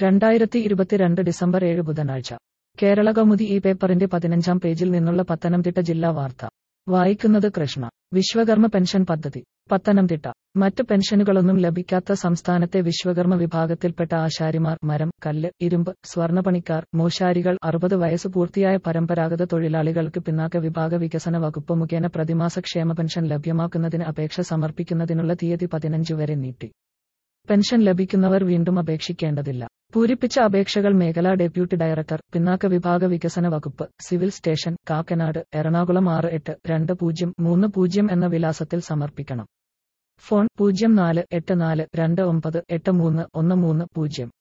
രണ്ടായിരത്തി ഇരുപത്തിരണ്ട് ഡിസംബർ ഏഴ് ബുധനാഴ്ച കേരള കൗമുദി ഈ പേപ്പറിന്റെ പതിനഞ്ചാം പേജിൽ നിന്നുള്ള പത്തനംതിട്ട ജില്ലാ വാർത്ത വായിക്കുന്നത് കൃഷ്ണ വിശ്വകർമ്മ പെൻഷൻ പദ്ധതി പത്തനംതിട്ട മറ്റ് പെൻഷനുകളൊന്നും ലഭിക്കാത്ത സംസ്ഥാനത്തെ വിശ്വകർമ്മ വിഭാഗത്തിൽപ്പെട്ട ആശാരിമാർ മരം കല്ല് ഇരുമ്പ് സ്വർണ്ണപ്പണിക്കാർ മോശാരികൾ അറുപത് വയസ്സ് പൂർത്തിയായ പരമ്പരാഗത തൊഴിലാളികൾക്ക് പിന്നാക്ക വിഭാഗ വികസന വകുപ്പ് മുഖേന പ്രതിമാസ ക്ഷേമ പെൻഷൻ ലഭ്യമാക്കുന്നതിന് അപേക്ഷ സമർപ്പിക്കുന്നതിനുള്ള തീയതി പതിനഞ്ച് വരെ നീട്ടി പെൻഷൻ ലഭിക്കുന്നവർ വീണ്ടും അപേക്ഷിക്കേണ്ടതില്ല പൂരിപ്പിച്ച അപേക്ഷകൾ മേഖലാ ഡെപ്യൂട്ടി ഡയറക്ടർ പിന്നാക്ക വിഭാഗ വികസന വകുപ്പ് സിവിൽ സ്റ്റേഷൻ കാക്കനാട് എറണാകുളം ആറ് എട്ട് രണ്ട് പൂജ്യം മൂന്ന് പൂജ്യം എന്ന വിലാസത്തിൽ സമർപ്പിക്കണം ഫോൺ പൂജ്യം നാല് എട്ട് നാല് രണ്ട് ഒമ്പത് എട്ട് മൂന്ന് ഒന്ന് മൂന്ന് പൂജ്യം